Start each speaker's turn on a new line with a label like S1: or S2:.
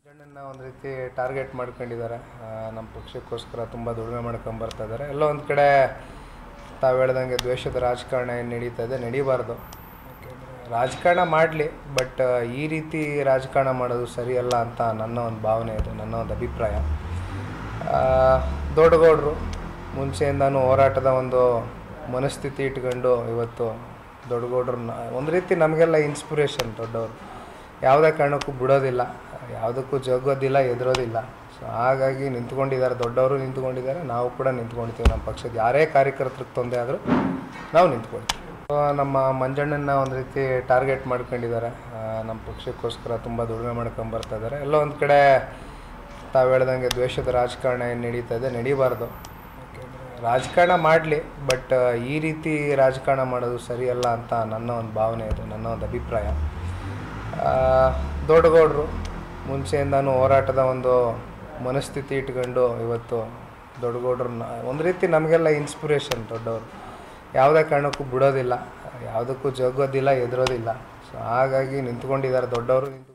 S1: ಮಂಜಣ್ಣನ ಒಂದು ರೀತಿ ಟಾರ್ಗೆಟ್ ಮಾಡ್ಕೊಂಡಿದ್ದಾರೆ ಆ, ನಮ್ಮ ಪಕ್ಷಕ್ಕೋಸ್ಕರ ತುಂಬ ದುಡಿಮೆ ಮಾಡ್ಕೊಂಡು ಬರ್ತಾ ಇದ್ದಾರೆ ಎಲ್ಲೋ ಒಂದು ಕಡೆ ತಾವು ಹೇಳ್ದಂಗೆ ದ್ವೇಷದ ರಾಜಕಾರಣ ಏನು ನಡೀತಾ ಇದೆ ನಡೀಬಾರ್ದು ಯಾಕೆಂದರೆ ರಾಜಕಾರಣ ಮಾಡಲಿ ಬಟ್ ಈ ರೀತಿ ರಾಜಕಾರಣ ಮಾಡೋದು ಸರಿಯಲ್ಲ ಅಂತ ನನ್ನ ಒಂದು ಭಾವನೆ ಇದು ನನ್ನ ಒಂದು ಅಭಿಪ್ರಾಯ ಆ, ದೊಡ್ಡಗೌಡರು ಮುಂಚೆಯಿಂದನೂ ಹೋರಾಟದ ಒಂದು ಮನಸ್ಥಿತಿ ಇಟ್ಕೊಂಡು ಇವತ್ತು ದೊಡ್ಡಗೌಡ್ರನ್ನ ಒಂದು ರೀತಿ ನಮಗೆಲ್ಲ ಇನ್ಸ್ಪಿರೇಷನ್ ದೊಡ್ಡವರು ಯಾವುದೇ ಕಾರಣಕ್ಕೂ ಬಿಡೋದಿಲ್ಲ ಯಾವುದಕ್ಕೂ ಜಗ್ಗೋದಿಲ್ಲ ಎದುರೋದಿಲ್ಲ ಸೊ ಹಾಗಾಗಿ ನಿಂತ್ಕೊಂಡಿದ್ದಾರೆ ದೊಡ್ಡವರು ನಿಂತ್ಕೊಂಡಿದ್ದಾರೆ ನಾವು ಕೂಡ ನಿಂತ್ಕೊಳ್ತೀವಿ ನಮ್ಮ ಪಕ್ಷದ ಯಾರೇ ಕಾರ್ಯಕರ್ತರಿಗೆ ತೊಂದರೆ ಆದರೂ ನಾವು ನಿಂತ್ಕೊಳ್ತೀವಿ ಸೊ ನಮ್ಮ ಮಂಜಣ್ಣನ ಒಂದು ರೀತಿ ಟಾರ್ಗೆಟ್ ಮಾಡ್ಕೊಂಡಿದ್ದಾರೆ ಆ, ನಮ್ಮ ಪಕ್ಷಕ್ಕೋಸ್ಕರ ತುಂಬ ದುಡಿಮೆ ಮಾಡ್ಕೊಂಡು ಬರ್ತಾ ಇದ್ದಾರೆ ಎಲ್ಲೋ ಒಂದು ಕಡೆ ತಾವು ಹೇಳ್ದಂಗೆ ದ್ವೇಷದ ರಾಜಕಾರಣ ಏನು ನಡೀತಾ ಇದೆ ನಡೀಬಾರ್ದು ಯಾಕೆಂದರೆ ರಾಜಕಾರಣ ಮಾಡಲಿ ಬಟ್ ಈ ರೀತಿ ರಾಜಕಾರಣ ಮಾಡೋದು ಸರಿಯಲ್ಲ ಅಂತ ನನ್ನ ಒಂದು ಭಾವನೆ ಇದು ನನ್ನ ಒಂದು ಅಭಿಪ್ರಾಯ ಆ, ದೊಡ್ಡಗೌಡರು ಮುಂಚೆಯಿಂದನೂ ಹೋರಾಟದ ಒಂದು ಮನಸ್ಥಿತಿ ಇಟ್ಕೊಂಡು ಇವತ್ತು ದೊಡ್ಡಗೌಡ್ರನ್ನ ಒಂದು ರೀತಿ ನಮಗೆಲ್ಲ ಇನ್ಸ್ಪಿರೇಷನ್ ದೊಡ್ಡವರು ಯಾವುದೇ ಕಾರಣಕ್ಕೂ ಬಿಡೋದಿಲ್ಲ ಯಾವುದಕ್ಕೂ ಜಗ್ಗೋದಿಲ್ಲ ಎದುರೋದಿಲ್ಲ ಸೊ ಹಾಗಾಗಿ ನಿಂತ್ಕೊಂಡಿದ್ದಾರೆ ದೊಡ್ಡವರು ನಿಂತು